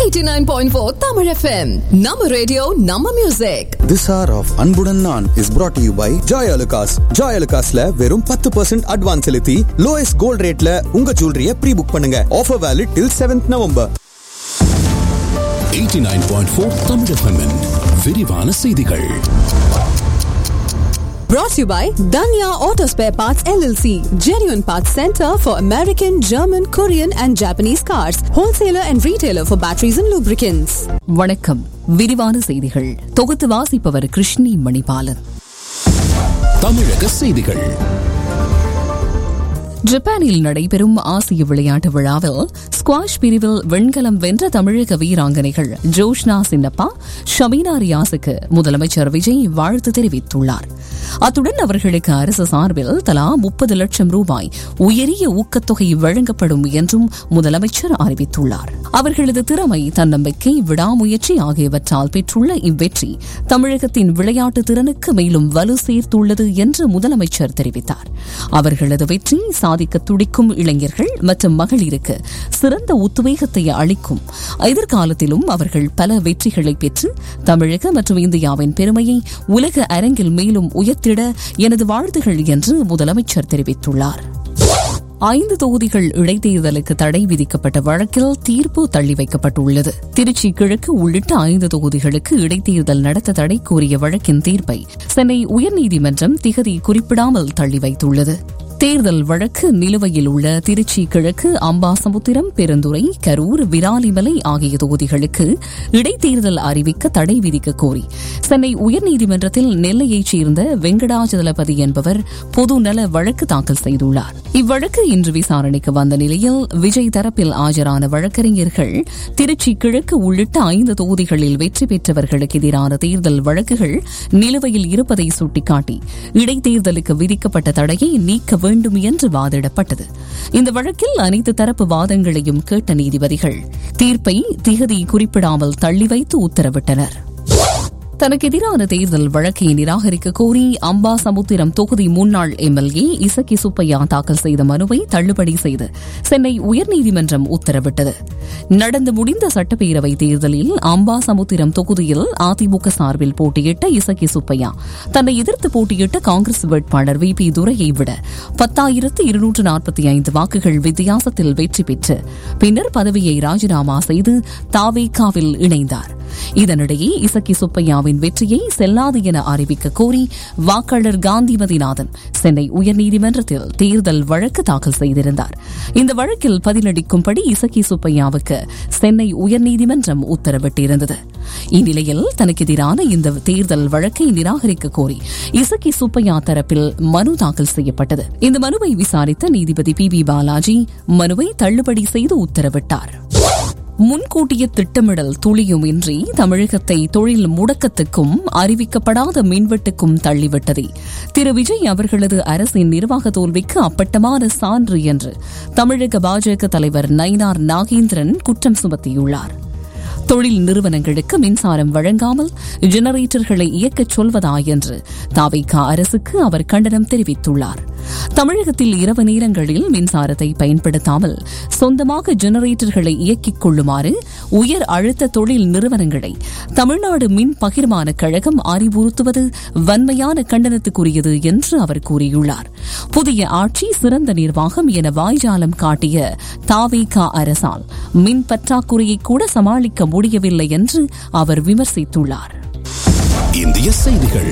89.4 Tamil FM. Nama radio, Nama music. This hour of அன்புடன் நான் is brought to you by Joy Alucas. Joy Alucasல வெறும் பத்து percent advance செலுத்தி lowest gold ரேட்ல உங்க ஜுவல்லரிய ப்ரீ புக் பண்ணுங்க offer valid till seventh November 89.4 Tamil FM-இன் விரிவான செய்திகள் Brought to you by Danya Auto Spare Parts LLC. Genuine Parts Center for American, German, Korean and Japanese cars. Wholesaler and retailer for batteries and lubricants. வணக்கம் விரிவான செய்திகள் தொகுத்து வாசிப்பவர் கிருஷ்ணி மணிபாலன் தமிழக செய்திகள் ஜப்பானில் நடைபெறும் ஆசிய விளையாட்டு விழாவில் ஸ்குவாஷ் பிரிவில் வெண்கலம் வென்ற தமிழக வீராங்கனைகள் ஜோஷ்னா சின்னப்பா ஷமீனா ரியாஸுக்கு முதலமைச்சர் விஜய் வாழ்த்து தெரிவித்துள்ளார் அத்துடன் அவர்களுக்கு அரசு சார்பில் தலா முப்பது லட்சம் ரூபாய் உயரிய ஊக்கத்தொகை வழங்கப்படும் என்றும் முதலமைச்சர் அறிவித்துள்ளார் அவர்களது திறமை தன்னம்பிக்கை விடாமுயற்சி ஆகியவற்றால் பெற்றுள்ள இவ்வெற்றி தமிழகத்தின் விளையாட்டு திறனுக்கு மேலும் வலு சேர்த்துள்ளது என்று முதலமைச்சர் தெரிவித்தார் அவர்களது வெற்றி சாதிக்க துடிக்கும் இளைஞர்கள் மற்றும் மகளிருக்கு சிறந்த உத்வேகத்தை அளிக்கும் எதிர்காலத்திலும் அவர்கள் பல வெற்றிகளை பெற்று தமிழக மற்றும் இந்தியாவின் பெருமையை உலக அரங்கில் மேலும் உயர்த்திட எனது வாழ்த்துகள் என்று முதலமைச்சர் தெரிவித்துள்ளார் ஐந்து தொகுதிகள் இடைத்தேர்தலுக்கு தடை விதிக்கப்பட்ட வழக்கில் தீர்ப்பு தள்ளி வைக்கப்பட்டுள்ளது திருச்சி கிழக்கு உள்ளிட்ட ஐந்து தொகுதிகளுக்கு இடைத்தேர்தல் நடத்த தடை கோரிய வழக்கின் தீர்ப்பை சென்னை உயர்நீதிமன்றம் திகதி குறிப்பிடாமல் தள்ளி வைத்துள்ளது தேர்தல் வழக்கு நிலுவையில் உள்ள திருச்சி கிழக்கு அம்பாசமுத்திரம் பெருந்துறை கரூர் விராலிமலை ஆகிய தொகுதிகளுக்கு இடைத்தேர்தல் அறிவிக்க தடை விதிக்க கோரி சென்னை உயர்நீதிமன்றத்தில் நெல்லையைச் சேர்ந்த வெங்கடாஜலபதி என்பவர் பொது நல வழக்கு தாக்கல் செய்துள்ளார் இவ்வழக்கு இன்று விசாரணைக்கு வந்த நிலையில் விஜய் தரப்பில் ஆஜரான வழக்கறிஞர்கள் திருச்சி கிழக்கு உள்ளிட்ட ஐந்து தொகுதிகளில் வெற்றி பெற்றவர்களுக்கு எதிரான தேர்தல் வழக்குகள் நிலுவையில் இருப்பதை சுட்டிக்காட்டி இடைத்தேர்தலுக்கு விதிக்கப்பட்ட தடையை நீக்க வேண்டும் என்று வாதிடப்பட்டது இந்த வழக்கில் அனைத்து தரப்பு வாதங்களையும் கேட்ட நீதிபதிகள் தீர்ப்பை திகதி குறிப்பிடாமல் தள்ளி வைத்து உத்தரவிட்டனர் தனக்கு எதிரான தேர்தல் வழக்கை நிராகரிக்க கோரி அம்பாசமுத்திரம் தொகுதி முன்னாள் எம்எல்ஏ இசக்கி சுப்பையா தாக்கல் செய்த மனுவை தள்ளுபடி செய்து சென்னை உயர்நீதிமன்றம் உத்தரவிட்டது நடந்து முடிந்த சட்டப்பேரவை தேர்தலில் அம்பாசமுத்திரம் தொகுதியில் அதிமுக சார்பில் போட்டியிட்ட இசக்கி சுப்பையா தன்னை எதிர்த்து போட்டியிட்ட காங்கிரஸ் வேட்பாளர் வி பி துரையை விட பத்தாயிரத்து இருநூற்று நாற்பத்தி ஐந்து வாக்குகள் வித்தியாசத்தில் வெற்றி பெற்று பின்னர் பதவியை ராஜினாமா செய்து தாவேகாவில் இணைந்தார் இதனிடையே இசக்கி சுப்பையாவின் வெற்றியை செல்லாது என அறிவிக்க கோரி வாக்காளர் காந்திமதிநாதன் சென்னை உயர்நீதிமன்றத்தில் தேர்தல் வழக்கு தாக்கல் செய்திருந்தார் இந்த வழக்கில் பதிலளிக்கும்படி இசக்கி சுப்பையாவுக்கு சென்னை உயர்நீதிமன்றம் உத்தரவிட்டிருந்தது இந்நிலையில் தனக்கு எதிரான இந்த தேர்தல் வழக்கை நிராகரிக்க கோரி இசக்கி சுப்பையா தரப்பில் மனு தாக்கல் செய்யப்பட்டது இந்த மனுவை விசாரித்த நீதிபதி பி பி பாலாஜி மனுவை தள்ளுபடி செய்து உத்தரவிட்டார் முன்கூட்டிய திட்டமிடல் துளியுமின்றி தமிழகத்தை தொழில் முடக்கத்துக்கும் அறிவிக்கப்படாத மின்வெட்டுக்கும் தள்ளிவிட்டதே திரு விஜய் அவர்களது அரசின் நிர்வாக தோல்விக்கு அப்பட்டமான சான்று என்று தமிழக பாஜக தலைவர் நயினார் நாகேந்திரன் குற்றம் சுமத்தியுள்ளார் தொழில் நிறுவனங்களுக்கு மின்சாரம் வழங்காமல் ஜெனரேட்டர்களை இயக்கச் சொல்வதா என்று தாவைக்கா அரசுக்கு அவர் கண்டனம் தெரிவித்துள்ளார் தமிழகத்தில் இரவு நேரங்களில் மின்சாரத்தை பயன்படுத்தாமல் சொந்தமாக ஜெனரேட்டர்களை இயக்கிக் கொள்ளுமாறு உயர் அழுத்த தொழில் நிறுவனங்களை தமிழ்நாடு மின் பகிர்மான கழகம் அறிவுறுத்துவது வன்மையான கண்டனத்துக்குரியது என்று அவர் கூறியுள்ளார் புதிய ஆட்சி சிறந்த நிர்வாகம் என வாய்ஜாலம் காட்டிய தாவேகா அரசால் மின் பற்றாக்குறையை கூட சமாளிக்க முடியவில்லை என்று அவர் விமர்சித்துள்ளார் இந்திய செய்திகள்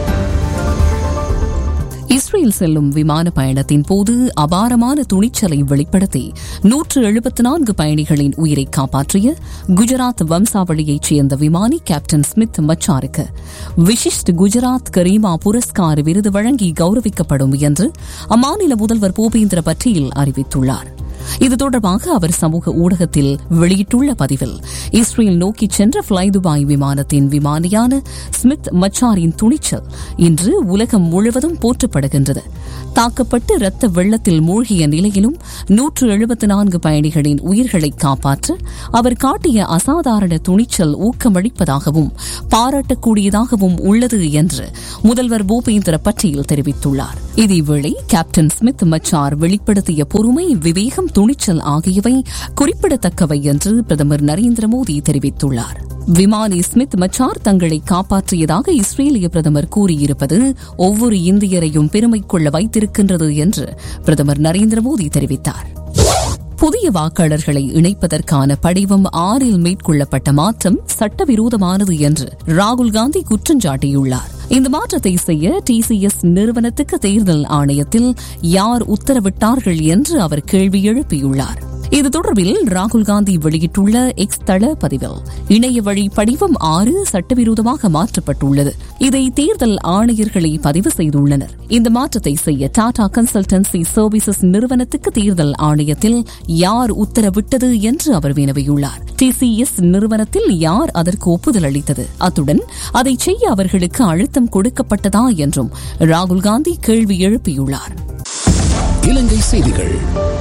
இஸ்ரேல் செல்லும் விமான பயணத்தின் போது அபாரமான துணிச்சலை வெளிப்படுத்தி நூற்று எழுபத்தி நான்கு பயணிகளின் உயிரை காப்பாற்றிய குஜராத் வம்சாவளியைச் சேர்ந்த விமானி கேப்டன் ஸ்மித் மச்சாருக்கு விசிஷ்ட் குஜராத் கரீமா புரஸ்கார் விருது வழங்கி கௌரவிக்கப்படும் என்று அம்மாநில முதல்வர் பூபேந்திர பட்டேல் அறிவித்துள்ளார் இது தொடர்பாக அவர் சமூக ஊடகத்தில் வெளியிட்டுள்ள பதிவில் இஸ்ரேல் நோக்கி சென்ற ஃபிளை துபாய் விமானத்தின் விமானியான ஸ்மித் மச்சாரின் துணிச்சல் இன்று உலகம் முழுவதும் போற்றப்படுகின்றது தாக்கப்பட்டு இரத்த வெள்ளத்தில் மூழ்கிய நிலையிலும் நூற்று எழுபத்தி நான்கு பயணிகளின் உயிர்களை காப்பாற்ற அவர் காட்டிய அசாதாரண துணிச்சல் ஊக்கமளிப்பதாகவும் பாராட்டக்கூடியதாகவும் உள்ளது என்று முதல்வர் பூபேந்திர பட்டேல் தெரிவித்துள்ளார் இதேவேளை கேப்டன் ஸ்மித் மச்சார் வெளிப்படுத்திய பொறுமை விவேகம் துணிச்சல் ஆகியவை குறிப்பிடத்தக்கவை என்று பிரதமர் நரேந்திர மோடி தெரிவித்துள்ளார் விமானி ஸ்மித் மச்சார் தங்களை காப்பாற்றியதாக இஸ்ரேலிய பிரதமர் கூறியிருப்பது ஒவ்வொரு இந்தியரையும் பெருமை கொள்ள வைத்திருக்கின்றது என்று பிரதமர் நரேந்திர மோடி தெரிவித்தார் புதிய வாக்காளர்களை இணைப்பதற்கான படிவம் ஆறில் மேற்கொள்ளப்பட்ட மாற்றம் சட்டவிரோதமானது என்று ராகுல் காந்தி குற்றஞ்சாட்டியுள்ளார் இந்த மாற்றத்தை செய்ய டிசிஎஸ் நிறுவனத்துக்கு தேர்தல் ஆணையத்தில் யார் உத்தரவிட்டார்கள் என்று அவர் கேள்வி எழுப்பியுள்ளார் இது தொடர்பில் ராகுல் காந்தி வெளியிட்டுள்ள எக்ஸ் தள பதிவில் இணைய வழி படிவம் ஆறு சட்டவிரோதமாக மாற்றப்பட்டுள்ளது இதை தேர்தல் ஆணையர்களை பதிவு செய்துள்ளனர் இந்த மாற்றத்தை செய்ய டாடா கன்சல்டன்சி சர்வீசஸ் நிறுவனத்துக்கு தேர்தல் ஆணையத்தில் யார் உத்தரவிட்டது என்று அவர் வினவியுள்ளார் டிசிஎஸ் நிறுவனத்தில் யார் அதற்கு ஒப்புதல் அளித்தது அத்துடன் அதை செய்ய அவர்களுக்கு அழுத்தம் கொடுக்கப்பட்டதா என்றும் ராகுல் காந்தி கேள்வி எழுப்பியுள்ளார் இலங்கை செய்திகள்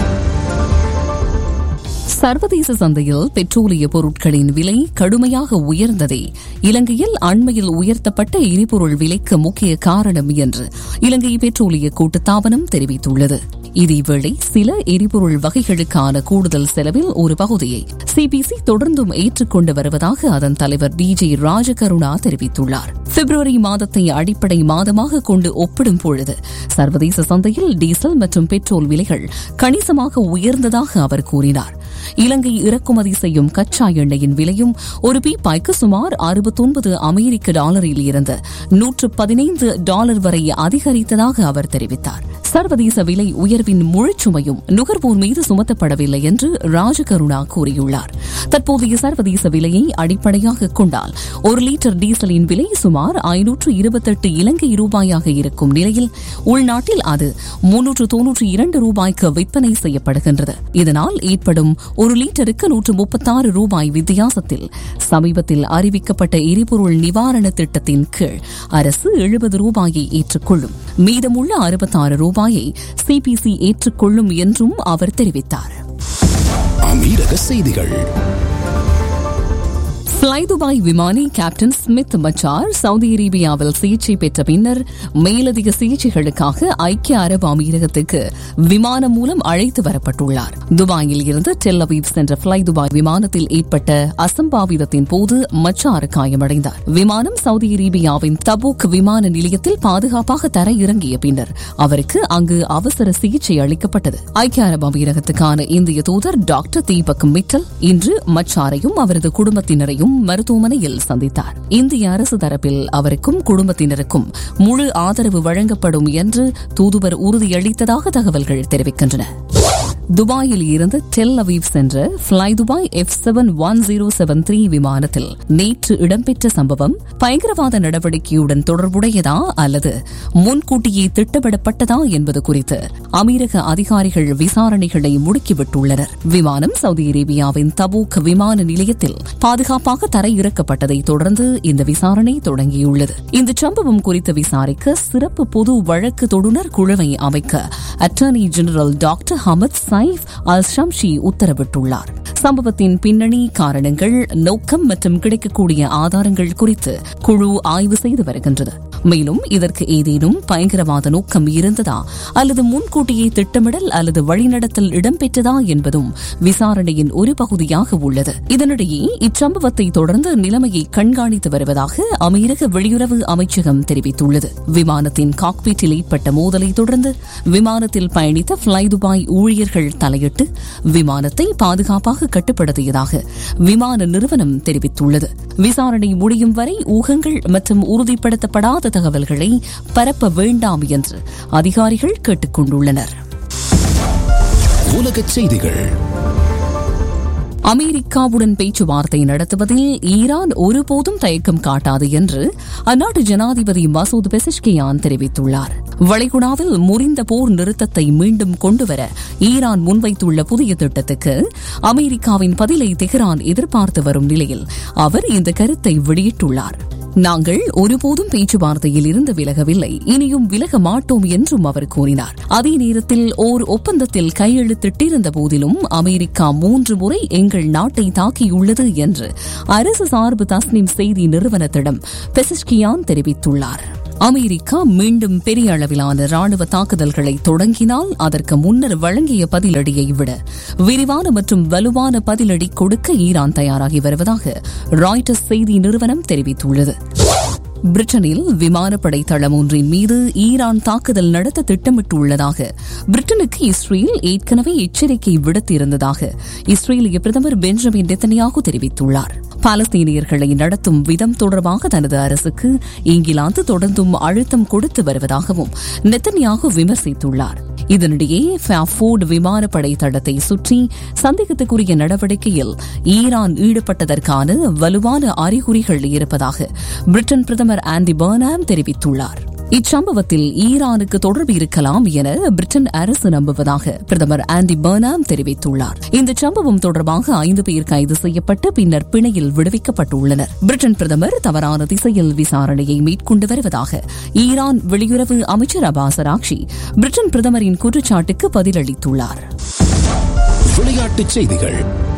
சர்வதேச சந்தையில் பெட்ரோலிய பொருட்களின் விலை கடுமையாக உயர்ந்ததே இலங்கையில் அண்மையில் உயர்த்தப்பட்ட எரிபொருள் விலைக்கு முக்கிய காரணம் என்று இலங்கை பெட்ரோலிய கூட்டுத்தாபனம் தெரிவித்துள்ளது இதேவேளை சில எரிபொருள் வகைகளுக்கான கூடுதல் செலவில் ஒரு பகுதியை சிபிசி தொடர்ந்தும் ஏற்றுக்கொண்டு வருவதாக அதன் தலைவர் டி ஜே ராஜகருணா தெரிவித்துள்ளார் பிப்ரவரி மாதத்தை அடிப்படை மாதமாக கொண்டு ஒப்பிடும் பொழுது சர்வதேச சந்தையில் டீசல் மற்றும் பெட்ரோல் விலைகள் கணிசமாக உயர்ந்ததாக அவர் கூறினார் இலங்கை இறக்குமதி செய்யும் கச்சா எண்ணெயின் விலையும் ஒரு பீப்பாய்க்கு சுமார் அறுபத்தொன்பது அமெரிக்க டாலரில் இருந்து நூற்று பதினைந்து டாலர் வரை அதிகரித்ததாக அவர் தெரிவித்தார் சர்வதேச விலை உயர்வின் முழுச்சுமையும் நுகர்வோர் மீது சுமத்தப்படவில்லை என்று ராஜகருணா கூறியுள்ளார் தற்போதைய சர்வதேச விலையை அடிப்படையாக கொண்டால் ஒரு லிட்டர் டீசலின் விலை சுமார் ஐநூற்று இருபத்தெட்டு இலங்கை ரூபாயாக இருக்கும் நிலையில் உள்நாட்டில் அது முன்னூற்று தொன்னூற்றி இரண்டு ரூபாய்க்கு விற்பனை செய்யப்படுகின்றது இதனால் ஏற்படும் ஒரு லிட்டருக்கு நூற்று முப்பத்தாறு ரூபாய் வித்தியாசத்தில் சமீபத்தில் அறிவிக்கப்பட்ட எரிபொருள் நிவாரண திட்டத்தின் கீழ் அரசு எழுபது ரூபாயை ஏற்றுக்கொள்ளும் மீதமுள்ள அறுபத்தாறு ரூபாயை சிபிசி ஏற்றுக்கொள்ளும் என்றும் அவர் தெரிவித்தார் அமீரக செய்திகள் ஃப்ளை துபாய் விமானி கேப்டன் ஸ்மித் மச்சார் சவுதி அரேபியாவில் சிகிச்சை பெற்ற பின்னர் மேலதிக சிகிச்சைகளுக்காக ஐக்கிய அரபு அமீரகத்துக்கு விமானம் மூலம் அழைத்து வரப்பட்டுள்ளார் துபாயில் இருந்து டெல் அவீவ் சென்ற ஃப்ளை துபாய் விமானத்தில் ஏற்பட்ட அசம்பாவிதத்தின் போது மச்சார் காயமடைந்தார் விமானம் சவுதி அரேபியாவின் தபூக் விமான நிலையத்தில் பாதுகாப்பாக தரையிறங்கிய பின்னர் அவருக்கு அங்கு அவசர சிகிச்சை அளிக்கப்பட்டது ஐக்கிய அரபு அமீரகத்துக்கான இந்திய தூதர் டாக்டர் தீபக் மிட்டல் இன்று மச்சாரையும் அவரது குடும்பத்தினரையும் மருத்துவமனையில் சந்தித்தார் இந்திய அரசு தரப்பில் அவருக்கும் குடும்பத்தினருக்கும் முழு ஆதரவு வழங்கப்படும் என்று தூதுவர் உறுதியளித்ததாக தகவல்கள் தெரிவிக்கின்றன துபாயில் இருந்து டெல் அவீவ் சென்ற fly Dubai F seven one zero seven three விமானத்தில் நேற்று இடம்பெற்ற சம்பவம் பயங்கரவாத நடவடிக்கையுடன் தொடர்புடையதா அல்லது முன்கூட்டியே திட்டமிடப்பட்டதா என்பது குறித்து அமீரக அதிகாரிகள் விசாரணைகளை முடுக்கிவிட்டுள்ளனர் விமானம் சவுதி அரேபியாவின் தபூக் விமான நிலையத்தில் பாதுகாப்பாக தரையிறக்கப்பட்டதை தொடர்ந்து இந்த விசாரணை தொடங்கியுள்ளது இந்த சம்பவம் குறித்து விசாரிக்க சிறப்பு பொது வழக்கு தொடுநர் குழுவை அமைக்க attorney general doctor Hamad Saif Al Shamsi உத்தரவிட்டுள்ளார் சம்பவத்தின் பின்னணி காரணங்கள் நோக்கம் மற்றும் கிடைக்கக்கூடிய ஆதாரங்கள் குறித்து குழு ஆய்வு செய்து வருகின்றது மேலும் இதற்கு ஏதேனும் பயங்கரவாத நோக்கம் இருந்ததா அல்லது முன்கூட்டியே திட்டமிடல் அல்லது வழிநடத்தல் இடம்பெற்றதா என்பதும் விசாரணையின் ஒரு பகுதியாக உள்ளது இதனிடையே இச்சம்பவத்தை தொடர்ந்து நிலைமையை கண்காணித்து வருவதாக அமீரக வெளியுறவு அமைச்சகம் தெரிவித்துள்ளது விமானத்தின் காக்பீட்டில் ஏற்பட்ட மோதலை தொடர்ந்து விமானத்தில் பயணித்த ஃப்ளை துபாய் ஊழியர்கள் தலையிட்டு விமானத்தை பாதுகாப்பாக கட்டுப்படுத்தியதாக விமான நிறுவனம் தெரிவித்துள்ளது விசாரணை முடியும் வரை ஊகங்கள் மற்றும் உறுதிப்படுத்தப்படாத தகவல்களை பரப்ப வேண்டாம் என்று அதிகாரிகள் கேட்டுக் கொண்டுள்ளனர் உலகச் செய்திகள் அமெரிக்காவுடன் பேச்சுவார்த்தை நடத்துவதில் ஈரான் ஒருபோதும் தயக்கம் காட்டாது என்று அந்நாட்டு ஜனாதிபதி மசூத் பெசிஷ்கியான் தெரிவித்துள்ளார் வளைகுடாவில் முறிந்த போர் நிறுத்தத்தை மீண்டும் கொண்டுவர ஈரான் முன்வைத்துள்ள புதிய திட்டத்துக்கு அமெரிக்காவின் பதிலை தெஹ்ரான் எதிர்பார்த்து வரும் நிலையில் அவர் இந்த கருத்தை வெளியிட்டுள்ளார் நாங்கள் ஒருபோதும் பேச்சுவார்த்தையில் இருந்து விலகவில்லை இனியும் விலக மாட்டோம் என்றும் அவர் கூறினார் அதே நேரத்தில் ஓர் ஒப்பந்தத்தில் கையெழுத்திட்டிருந்த போதிலும் அமெரிக்கா மூன்று முறை எங்கள் நாட்டை தாக்கியுள்ளது என்று அரசு சார்பு தஸ்னிம் செய்தி நிறுவனத்திடம் பெசிஸ்கியான் தெரிவித்துள்ளார் அமெரிக்கா மீண்டும் பெரிய அளவிலான ராணுவ தாக்குதல்களை தொடங்கினால் அதற்கு முன்னர் வழங்கிய பதிலடியை விட விரிவான மற்றும் வலுவான பதிலடி கொடுக்க ஈரான் தயாராகி வருவதாக ராய்டர்ஸ் செய்தி நிறுவனம் தெரிவித்துள்ளது பிரிட்டனில் விமானப்படை தளம் ஒன்றின் மீது ஈரான் தாக்குதல் நடத்த திட்டமிட்டுள்ளதாக பிரிட்டனுக்கு இஸ்ரேல் ஏற்கனவே எச்சரிக்கை விடுத்திருந்ததாக இஸ்ரேலிய பிரதமர் பெஞ்சமின் நெத்தனியாகு தெரிவித்துள்ளார் பாலஸ்தீனியர்களை நடத்தும் விதம் தொடர்பாக தனது அரசுக்கு இங்கிலாந்து தொடர்ந்தும் அழுத்தம் கொடுத்து வருவதாகவும் நெத்தனியாகு விமர்சித்துள்ளார் இதனிடையே ஃபோர்டு விமானப்படை தடத்தை சுற்றி சந்தேகத்துக்குரிய நடவடிக்கையில் ஈரான் ஈடுபட்டதற்கான வலுவான அறிகுறிகள் இருப்பதாக பிரிட்டன் பிரதமர் ஆண்டி பர்னாம் தெரிவித்துள்ளார் இச்சம்பவத்தில் ஈரானுக்கு தொடர்பு இருக்கலாம் என பிரிட்டன் அரசு நம்புவதாக பிரதமர் ஆண்டி பர்னாம் தெரிவித்துள்ளார் இந்த சம்பவம் தொடர்பாக ஐந்து பேர் கைது செய்யப்பட்டு பின்னர் பிணையில் விடுவிக்கப்பட்டுள்ளனர் பிரிட்டன் பிரதமர் தவறான திசையில் விசாரணையை மேற்கொண்டு வருவதாக ஈரான் வெளியுறவு அமைச்சர் அபாஸ் அராக்ஷி பிரிட்டன் பிரதமரின் குற்றச்சாட்டுக்கு பதிலளித்துள்ளார் விளையாட்டுச் செய்திகள்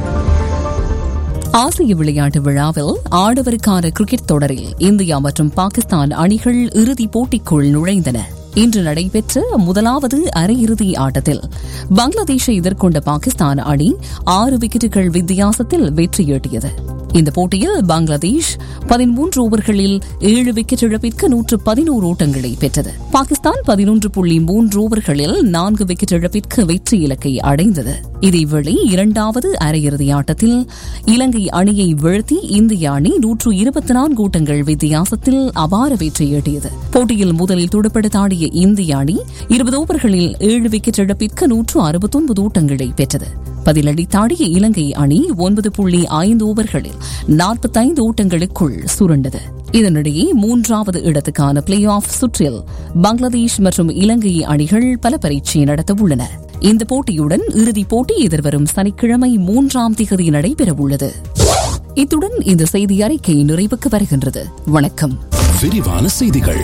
ஆசிய விளையாட்டு விழாவில் ஆடவருக்கான கிரிக்கெட் தொடரில் இந்தியா மற்றும் பாகிஸ்தான் அணிகள் இறுதிப் போட்டிக்குள் நுழைந்தன இன்று நடைபெற்ற முதலாவது அரையிறுதி ஆட்டத்தில் பங்களாதேஷை எதிர்கொண்ட பாகிஸ்தான் அணி ஆறு விக்கெட்டுகள் வித்தியாசத்தில் வெற்றியீட்டியது இந்த போட்டியில் பங்களாதேஷ் பதிமூன்று ஓவர்களில் ஏழு விக்கெட் இழப்பிற்கு நூற்று பதினோரு ஓட்டங்களை பெற்றது பாகிஸ்தான் பதினொன்று புள்ளி மூன்று ஓவர்களில் நான்கு விக்கெட் இழப்பிற்கு வெற்றி இலக்கை அடைந்தது இதேவேளை இரண்டாவது அரையிறுதி ஆட்டத்தில் இலங்கை அணியை வீழ்த்தி இந்திய அணி நூற்று இருபத்தி நான்கு ஓட்டங்கள் வித்தியாசத்தில் அபார வெற்றி ஈட்டியது போட்டியில் முதலில் துடுப்படுத்தாடிய இந்திய அணி இருபது ஓவர்களில் ஏழு விக்கெட் இழப்பிற்கு நூற்று அறுபத்தொன்பது ஓட்டங்களை பெற்றது பதிலளித்தாடிய இலங்கை அணி ஒன்பது புள்ளி ஐந்து ஓவர்களில் நாற்பத்தைந்து ஓட்டங்களுக்குள் சுருண்டது இதனிடையே மூன்றாவது இடத்துக்கான பிளே ஆஃப் சுற்றில் பங்களாதேஷ் மற்றும் இலங்கை அணிகள் பல பரீட்சை நடத்த உள்ளன இந்த போட்டியுடன் இறுதிப் போட்டி எதிர்வரும் சனிக்கிழமை மூன்றாம் திகதி நடைபெறவுள்ளது இத்துடன் இந்த செய்தி அறிக்கை நிறைவுக்கு வருகின்றது வணக்கம் விரிவான செய்திகள்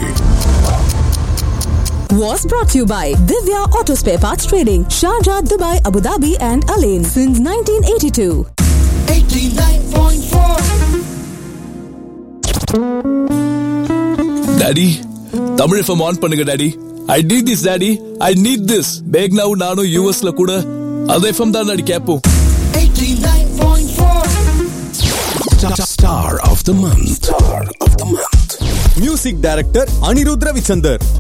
Was brought to you by Divya Auto Spare Parts Trading, Sharjah, Dubai, Abu Dhabi, and Alain since 1982. Daddy Tamil FM on பண்ணுங்க daddy I need this daddy I need this பேக்னாவும் நானும் யூஎஸ்ல கூட அது எஃப்எம் தான் டாடி கேட்போம் Star of the month. Star of the month. Music director Anirudh Ravichander